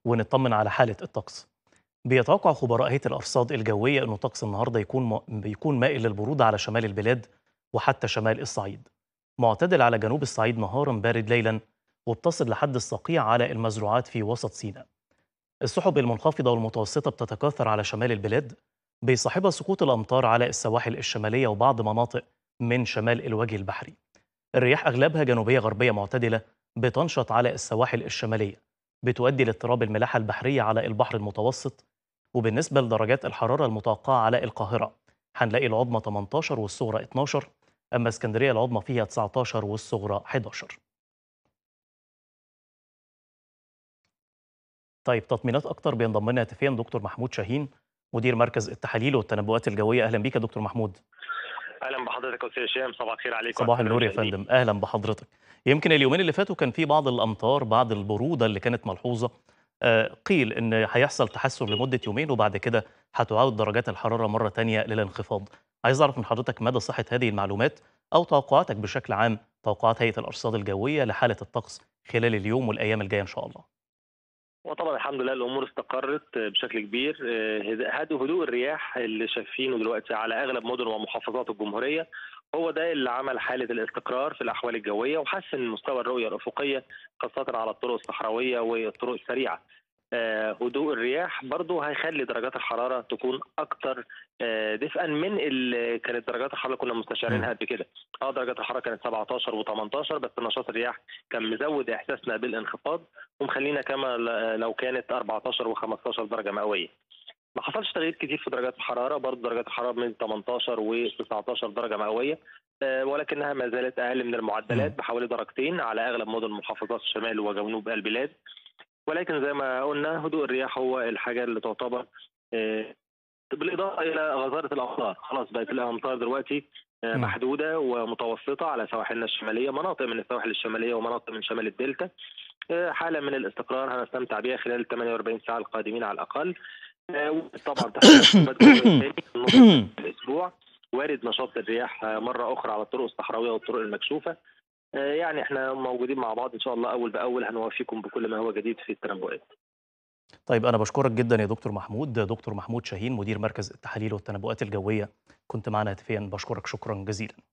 ونطمن على حالة الطقس بيتوقع خبراء هيئة الأرصاد الجوية أنه طقس النهاردة يكون م... بيكون مائل للبرودة على شمال البلاد وحتى شمال الصعيد معتدل على جنوب الصعيد نهارا بارد ليلا وبتصل لحد الصقيع على المزروعات في وسط سيناء السحب المنخفضة والمتوسطة بتتكاثر على شمال البلاد بيصاحبها سقوط الأمطار على السواحل الشمالية وبعض مناطق من شمال الوجه البحري الرياح أغلبها جنوبية غربية معتدلة بتنشط على السواحل الشمالية بتؤدي لاضطراب الملاحة البحرية على البحر المتوسط وبالنسبة لدرجات الحرارة المتوقعة على القاهرة هنلاقي العظمى 18 والصغرى 12 أما اسكندرية العظمى فيها 19 والصغرى 11 طيب تطمينات أكتر بينضم لنا هاتفيا دكتور محمود شاهين مدير مركز التحاليل والتنبؤات الجوية أهلا بيك يا دكتور محمود اهلا بحضرتك استاذ هشام صباح الخير عليكم صباح النور يا فندم أهلا بحضرتك يمكن اليومين اللي فاتوا كان في بعض الأمطار بعض البرودة اللي كانت ملحوظة آه، قيل إن هيحصل تحسن لمدة يومين وبعد كده هتعود درجات الحرارة مرة تانية للانخفاض عايز أعرف من حضرتك مدى صحة هذه المعلومات أو توقعاتك بشكل عام توقعات هيئة الأرصاد الجوية لحالة الطقس خلال اليوم والأيام الجاية إن شاء الله وطبعا الحمد لله الامور استقرت بشكل كبير هدوء هدوء الرياح اللي شايفينه دلوقتي على اغلب مدن ومحافظات الجمهوريه هو ده اللي عمل حاله الاستقرار في الاحوال الجويه وحسن مستوى الرؤيه الافقيه خاصه على الطرق الصحراويه والطرق السريعه آه، هدوء الرياح برضو هيخلي درجات الحراره تكون اكتر آه، دفئا من اللي كانت درجات الحراره كنا مستشعرينها قبل كده اه درجات الحراره كانت 17 و18 بس نشاط الرياح كان مزود احساسنا بالانخفاض ومخلينا كما ل- لو كانت 14 و15 درجه مئويه ما حصلش تغيير كتير في درجات الحراره برضه درجات الحراره من 18 و19 درجه مئويه آه، ولكنها ما زالت اقل من المعدلات مم. بحوالي درجتين على اغلب مدن محافظات الشمال وجنوب البلاد ولكن زي ما قلنا هدوء الرياح هو الحاجه اللي تعتبر آه، بالاضافه الى غزاره الامطار خلاص بقت الامطار دلوقتي آه، مم. محدوده ومتوسطه على سواحلنا الشماليه مناطق من السواحل الشماليه ومناطق من شمال الدلتا آه، حاله من الاستقرار هنستمتع بها خلال ال 48 ساعه القادمين على الاقل آه، طبعا تحت احتمالات جوية تاني في نص الاسبوع وارد نشاط الرياح آه، مره اخرى على الطرق الصحراويه والطرق المكشوفه آه، يعني احنا موجودين مع بعض ان شاء الله اول باول هنوافيكم بكل ما هو جديد في التنبؤات طيب أنا بشكرك جدا يا دكتور محمود دكتور محمود شاهين مدير مركز التحاليل والتنبؤات الجوية كنت معنا هاتفيا بشكرك شكرا جزيلا